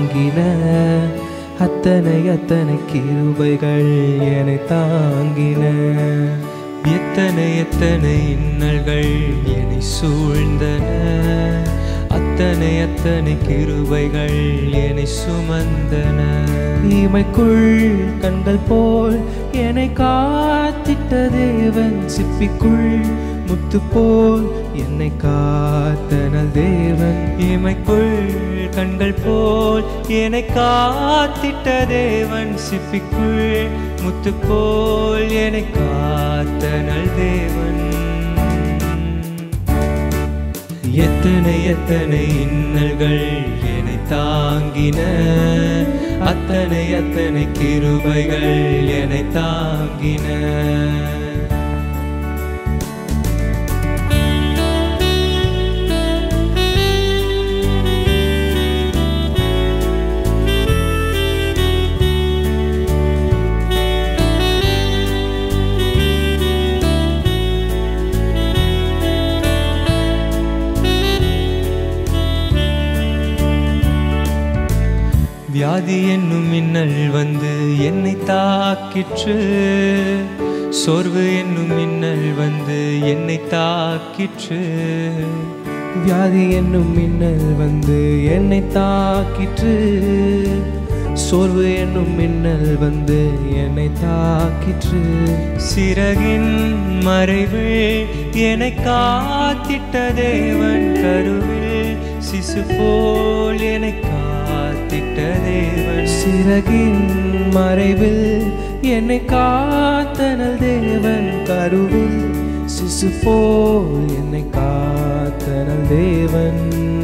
தாங்கின அத்தனை அத்தனை கிருபைகள் என்னை தாங்கின எத்தனை எத்தனை இன்னல்கள் என்னை சூழ்ந்தன அத்தனை அத்தனை கிருபைகள் என்னை சுமந்தன இமைக்குள் கண்கள் போல் என்னை காத்திட்ட தேவன் சிப்பிக்குள் முத்து போல் என்னை காத்தனல் தேவன் இமைக்குள் கண்கள் போல் என்னை காத்திட்ட தேவன் சிப்பிக்குள் முத்து போல் என்னை காத்த நல் தேவன் எத்தனை எத்தனை இன்னல்கள் என்னை தாங்கின அத்தனை அத்தனை கிருபைகள் என்னை தாங்கின வியாதி என்னும் மின்னல் வந்து என்னை தாக்கிற்று சோர்வு என்னும் மின்னல் வந்து என்னை தாக்கிற்று வியாதி என்னும் மின்னல் வந்து என்னை தாக்கிற்று சோர்வு என்னும் மின்னல் வந்து என்னை தாக்கிற்று சிறகின் மறைவு என்னை காத்திட்ட தேவன் கருவில் சிசு போல் என்னை காத்திட்ட தேவன் சிறகின் மறைவில் என்னை காத்தனல் தேவன் கருவில் சிசு போல் என்னை காத்தனல் தேவன்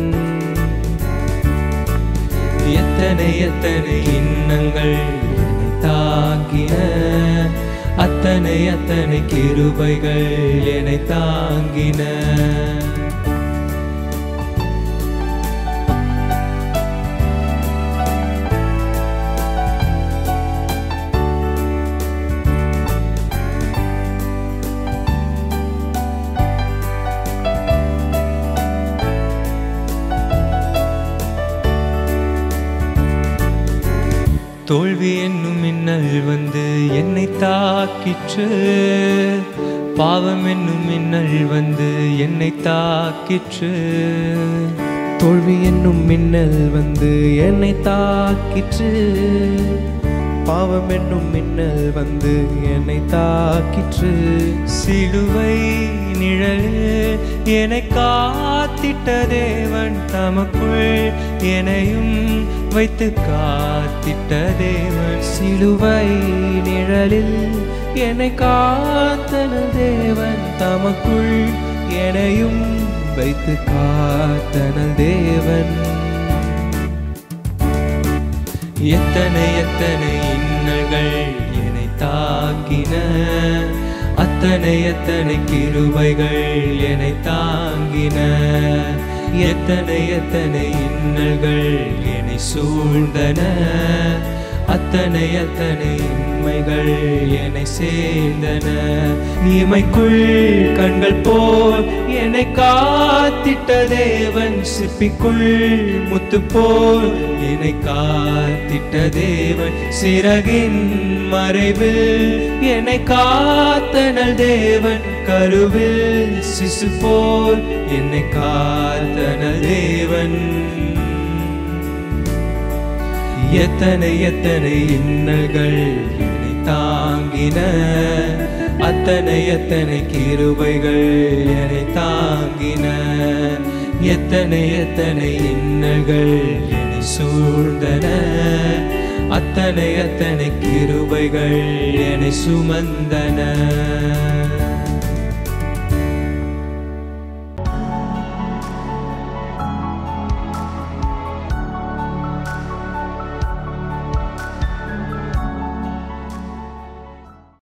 எத்தனை எத்தனை இன்னங்கள் என்னை தாங்கின அத்தனை அத்தனை கிருபைகள் என்னை தாங்கின தோல்வி என்னும் மின்னல் வந்து என்னை தாக்கிற்று பாவம் என்னும் மின்னல் வந்து என்னை தாக்கிற்று தோல்வி என்னும் மின்னல் வந்து என்னை தாக்கிற்று பாவம் என்னும் மின்னல் வந்து என்னை தாக்கிற்று சிலுவை நிழலில் என்னை காத்திட்ட தேவன் தமக்குள் என்னையும் வைத்து காத்திட்ட தேவன் சிலுவை நிழலில் என்னை காத்தன தேவன் தமக்குள் என்னையும் வைத்து காத்தன தேவன் எத்தனை எத்தனை இன்னல்கள் என்னை தாக்கின அத்தனை எத்தனை கிருபைகள் என்னை தாங்கின எத்தனை எத்தனை இன்னல்கள் என்னை சூழ்ந்தன அத்தனை அத்தனை உண்மைகள் என்னை சேர்ந்தன இமைக்குள் கண்கள் போல் என்னை காத்திட்ட தேவன் சிப்பிக்குள் முத்து போல் என்னை காத்திட்ட தேவன் சிறகின் மறைவில் என்னை காத்தனல் தேவன் கருவில் சிசு போல் என்னை காத்தனல் தேவன் எத்தனை எத்தனை இன்னல்கள் என்னை தாங்கின அத்தனை எத்தனை கிருபைகள் என்னை தாங்கின எத்தனை எத்தனை இன்னல்கள் என்னை சூழ்ந்தன அத்தனை அத்தனை கிருபைகள் என்னை சுமந்தன